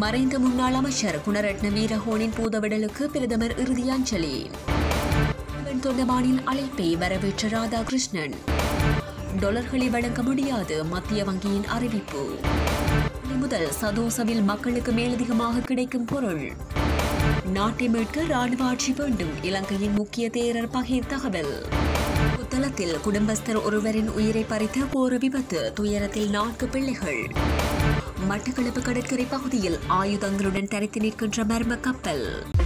மறைந்த முன்னாள் அமைச்சர் குணரட்ன வீரகோனின் பூதவிடலுக்கு பிரதமர் இறுதி அஞ்சலி இவன் தொண்டமானின் அழைப்பை வரவேற்ற ராதாகிருஷ்ணன் டொலர்களை வழங்க முடியாது மத்திய வங்கியின் அறிவிப்பு இனி முதல் சதோசவில் மக்களுக்கு மேலதிகமாக கிடைக்கும் பொருள் நாட்டை மீட்க ராணுவ ஆட்சி வேண்டும் இலங்கையின் முக்கிய தேரர் பகீர் தகவல் புத்தளத்தில் குடும்பஸ்தர் ஒருவரின் உயிரை பறித்த கோர விபத்து துயரத்தில் நான்கு பிள்ளைகள் மட்டக்களப்பு கடற்கரை பகுதியில் ஆயுதங்களுடன் தரித்து நிற்கின்ற மர்ம கப்பல்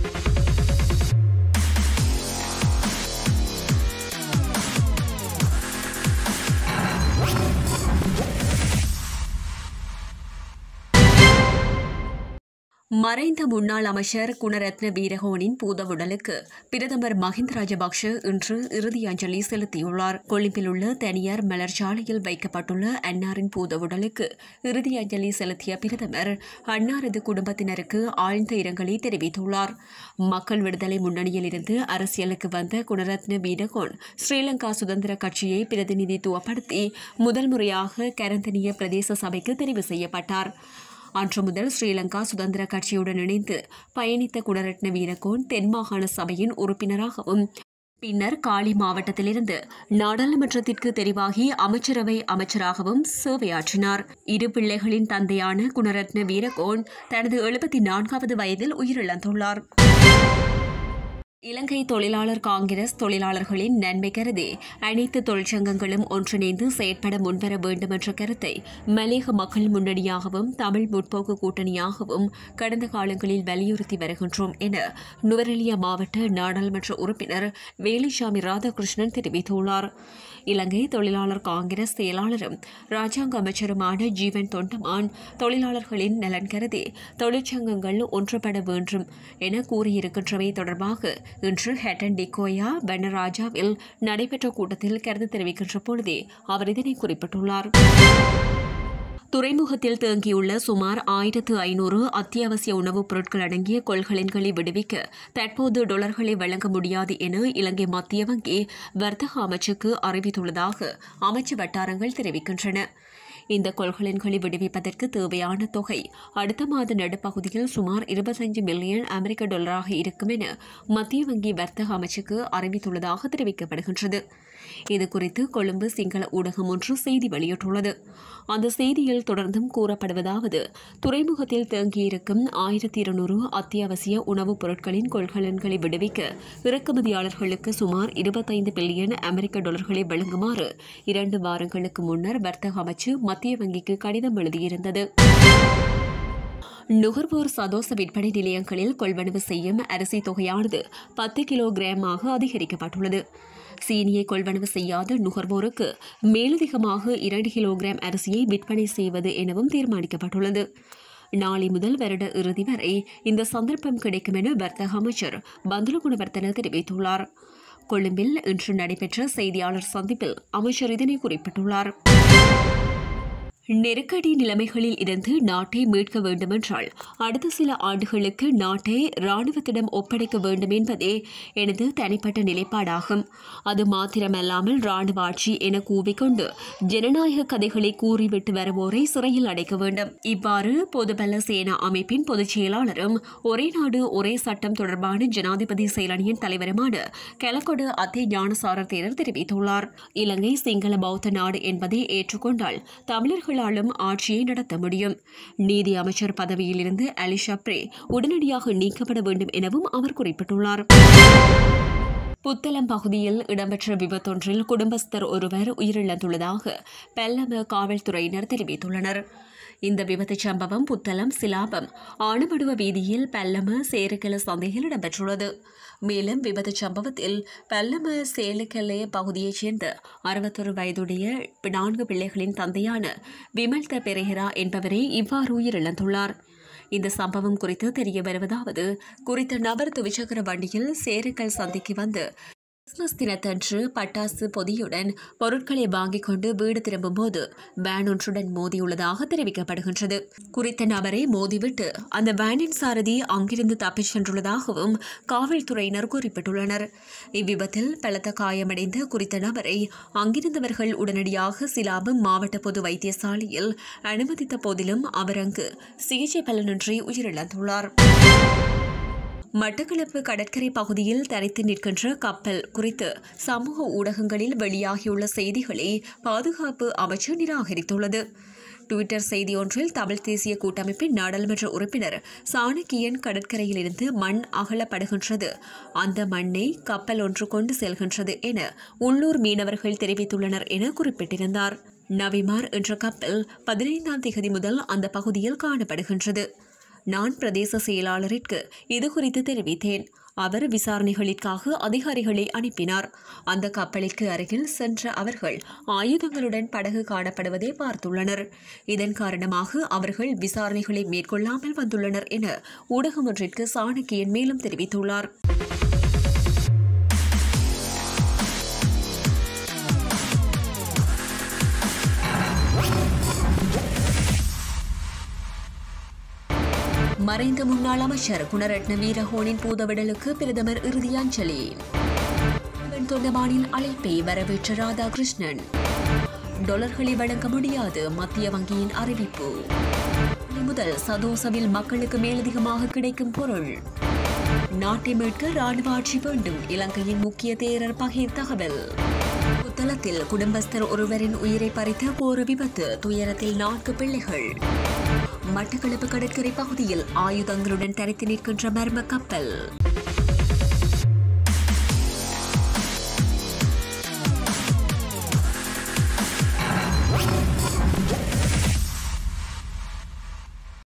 மறைந்த முன்னாள் அமைச்சர் குணரத்ன வீரகோனின் பூதவுடலுக்கு பிரதமர் மஹிந்த ராஜபக்ஷ இன்று இறுதி அஞ்சலி செலுத்தியுள்ளார் கொழும்பில் உள்ள தனியார் மலர்ச்சாலையில் வைக்கப்பட்டுள்ள அன்னாரின் பூதவுடலுக்கு இறுதி அஞ்சலி செலுத்திய பிரதமர் அன்னாரது குடும்பத்தினருக்கு ஆழ்ந்த இரங்கலை தெரிவித்துள்ளார் மக்கள் விடுதலை முன்னணியில் இருந்து அரசியலுக்கு வந்த குணரத்ன வீரகோன் ஸ்ரீலங்கா சுதந்திர கட்சியை பிரதிநிதித்துவப்படுத்தி முதல் முறையாக கரந்தனிய பிரதேச சபைக்கு தெரிவு செய்யப்பட்டார் அன்று முதல் ஸ்ரீலங்கா சுதந்திர கட்சியுடன் இணைந்து பயணித்த குணரட்ன வீரகோன் தென் மாகாண சபையின் உறுப்பினராகவும் பின்னர் காலி மாவட்டத்திலிருந்து நாடாளுமன்றத்திற்கு தெரிவாகி அமைச்சரவை அமைச்சராகவும் சேவையாற்றினார் இரு பிள்ளைகளின் தந்தையான குணரத்ன வீரகோன் தனது எழுபத்தி நான்காவது வயதில் உயிரிழந்துள்ளார் இலங்கை தொழிலாளர் காங்கிரஸ் தொழிலாளர்களின் நன்மை கருதி அனைத்து தொழிற்சங்கங்களும் ஒன்றிணைந்து செயற்பட முன்வர வேண்டும் என்ற கருத்தை மலேக மக்கள் முன்னணியாகவும் தமிழ் முற்போக்கு கூட்டணியாகவும் கடந்த காலங்களில் வலியுறுத்தி வருகின்றோம் என நுவரெலியா மாவட்ட நாடாளுமன்ற உறுப்பினர் வேலுசாமி ராதாகிருஷ்ணன் தெரிவித்துள்ளார் இலங்கை தொழிலாளர் காங்கிரஸ் செயலாளரும் ராஜாங்க அமைச்சருமான ஜீவன் தொண்டமான் தொழிலாளர்களின் நலன் கருதி தொழிற்சங்கங்கள் ஒன்றுபட வேண்டும் என கூறியிருக்கின்றவை தொடர்பாக இன்று ஹெட்டன் டிகோயா வனராஜாவில் நடைபெற்ற கூட்டத்தில் கருத்து தெரிவிக்கின்ற பொழுதே அவர் இதனை குறிப்பிட்டுள்ளார் துறைமுகத்தில் தேங்கியுள்ள சுமார் ஆயிரத்து ஐநூறு அத்தியாவசிய உணவுப் பொருட்கள் அடங்கிய கொள்கலன்களை விடுவிக்க தற்போது டொலர்களை வழங்க முடியாது என இலங்கை மத்திய வங்கி வர்த்தக அமைச்சுக்கு அறிவித்துள்ளதாக அமைச்சு வட்டாரங்கள் தெரிவிக்கின்றன இந்த கொள்கலன்களை விடுவிப்பதற்கு தேவையான தொகை அடுத்த மாத நடுப்பகுதியில் சுமார் இருபத்தஞ்சு மில்லியன் அமெரிக்க டாலராக இருக்கும் என மத்திய வங்கி வர்த்தக அமைச்சுக்கு அறிவித்துள்ளதாக தெரிவிக்கப்படுகின்றது இதுகுறித்து கொழும்பு சிங்கள ஊடகம் ஒன்று செய்தி வெளியிட்டுள்ளது அந்த செய்தியில் தொடர்ந்தும் கூறப்படுவதாவது துறைமுகத்தில் தேங்கியிருக்கும் ஆயிரத்தி இருநூறு அத்தியாவசிய உணவுப் பொருட்களின் கொள்கலன்களை விடுவிக்க இறக்குமதியாளர்களுக்கு சுமார் இருபத்தைந்து பில்லியன் அமெரிக்க டாலர்களை வழங்குமாறு இரண்டு வாரங்களுக்கு முன்னர் வர்த்தக அமைச்சு மத்திய வங்கிக்கு கடிதம் எழுதியிருந்தது நுகர்வோர் சதோச விற்பனை நிலையங்களில் கொள்வனவு செய்யும் அரிசி தொகையானது பத்து கிலோகிராமாக அதிகரிக்கப்பட்டுள்ளது சீனியை கொள்வனவு செய்யாத நுகர்வோருக்கு மேலதிகமாக இரண்டு கிலோகிராம் அரிசியை விற்பனை செய்வது எனவும் தீர்மானிக்கப்பட்டுள்ளது நாளை முதல் வருட இறுதி வரை இந்த சந்தர்ப்பம் கிடைக்கும் என வர்த்தக அமைச்சர் பந்துல குணவர்த்தன தெரிவித்துள்ளார் கொழும்பில் இன்று நடைபெற்ற செய்தியாளர் சந்திப்பில் அமைச்சர் இதனை குறிப்பிட்டுள்ளார் நெருக்கடி நிலைமைகளில் இருந்து நாட்டை மீட்க வேண்டுமென்றால் அடுத்த சில ஆண்டுகளுக்கு நாட்டை இராணுவத்திடம் ஒப்படைக்க வேண்டும் என்பதே எனது தனிப்பட்ட நிலைப்பாடாகும் அது மாத்திரமல்லாமல் இராணுவ ஆட்சி என கூவிக்கொண்டு ஜனநாயக கதைகளை கூறிவிட்டு வருவோரை சிறையில் அடைக்க வேண்டும் இவ்வாறு பொதுபல சேனா அமைப்பின் பொதுச் செயலாளரும் ஒரே நாடு ஒரே சட்டம் தொடர்பான ஜனாதிபதி செயலணியின் தலைவருமான கெலக்கொடு அத்தே ஞானசார தேரர் தெரிவித்துள்ளார் இலங்கை சிங்கள பௌத்த நாடு என்பதை ஏற்றுக்கொண்டால் தமிழர்கள் மக்களாலும் ஆட்சியை நடத்த முடியும் நீதி அமைச்சர் பதவியிலிருந்து அலி ஷப்ரே உடனடியாக நீக்கப்பட வேண்டும் எனவும் அவர் குறிப்பிட்டுள்ளார் புத்தளம் பகுதியில் இடம்பெற்ற விபத்தொன்றில் குடும்பஸ்தர் ஒருவர் உயிரிழந்துள்ளதாக பெல்லம காவல்துறையினர் தெரிவித்துள்ளனர் இந்த விபத்து சம்பவம் புத்தளம் சிலாபம் ஆணுமடுவ வீதியில் பல்லம சேருக்கல சந்தையில் இடம்பெற்றுள்ளது மேலும் விபத்து சம்பவத்தில் பல்லம சேலுக்கல்லே பகுதியைச் சேர்ந்த அறுபத்தொரு வயதுடைய நான்கு பிள்ளைகளின் தந்தையான விமல்த பெரேரா என்பவரே இவ்வாறு உயிரிழந்துள்ளார் இந்த சம்பவம் குறித்து தெரிய வருவதாவது குறித்த நபர் துவிச்சக்கர வண்டியில் சேருக்கல் சந்தைக்கு வந்து கிறிஸ்துமஸ் தினத்தன்று பட்டாசு பொதியுடன் பொருட்களை வாங்கிக் கொண்டு வீடு திரும்பும்போது வேன் ஒன்றுடன் மோதியுள்ளதாக தெரிவிக்கப்படுகின்றது குறித்த நபரை மோதிவிட்டு அந்த வேனின் சாரதி அங்கிருந்து தப்பிச் சென்றுள்ளதாகவும் காவல்துறையினர் குறிப்பிட்டுள்ளனர் இவ்விபத்தில் பலத்த காயமடைந்த குறித்த நபரை அங்கிருந்தவர்கள் உடனடியாக சிலாபம் மாவட்ட பொது வைத்தியசாலையில் அனுமதித்த போதிலும் அவர் அங்கு சிகிச்சை பலனின்றி உயிரிழந்துள்ளார் மட்டக்களப்பு கடற்கரை பகுதியில் தரித்து நிற்கின்ற கப்பல் குறித்து சமூக ஊடகங்களில் வெளியாகியுள்ள செய்திகளை பாதுகாப்பு அமைச்சு நிராகரித்துள்ளது டுவிட்டர் செய்தி ஒன்றில் தமிழ் தேசிய கூட்டமைப்பின் நாடாளுமன்ற உறுப்பினர் சாணக்கியன் கடற்கரையிலிருந்து மண் அகலப்படுகின்றது அந்த மண்ணை கப்பல் ஒன்று கொண்டு செல்கின்றது என உள்ளூர் மீனவர்கள் தெரிவித்துள்ளனர் என குறிப்பிட்டிருந்தார் நவிமார் என்ற கப்பல் பதினைந்தாம் தேதி முதல் அந்த பகுதியில் காணப்படுகின்றது நான் பிரதேச செயலாளரிற்கு இது குறித்து தெரிவித்தேன் அவர் விசாரணைகளுக்காக அதிகாரிகளை அனுப்பினார் அந்த கப்பலிற்கு அருகில் சென்ற அவர்கள் ஆயுதங்களுடன் படகு காணப்படுவதை பார்த்துள்ளனர் இதன் காரணமாக அவர்கள் விசாரணைகளை மேற்கொள்ளாமல் வந்துள்ளனர் என ஊடகம் ஒன்றிற்கு சாணக்கியன் மேலும் தெரிவித்துள்ளார் மறைந்த முன்னாள் அமைச்சர் குணரட்ன வீரஹோனின் பூதவிடலுக்கு பிரதமர் இறுதி அஞ்சலி இவன் தொண்டமானின் அழைப்பை வரவேற்ற ராதாகிருஷ்ணன் டாலர்களை வழங்க முடியாது மத்திய வங்கியின் அறிவிப்பு நாளை முதல் சதோசவில் மக்களுக்கு மேலதிகமாக கிடைக்கும் பொருள் நாட்டை மீட்க ராணுவ ஆட்சி வேண்டும் இலங்கையின் முக்கிய தேரர் பகீர் தகவல் புத்தளத்தில் குடும்பஸ்தர் ஒருவரின் உயிரை பறித்த கோர விபத்து துயரத்தில் நான்கு பிள்ளைகள் மட்டக்களப்பு கடற்கரை பகுதியில் ஆயுதங்களுடன் தரித்து நிற்கின்ற மர்ம கப்பல்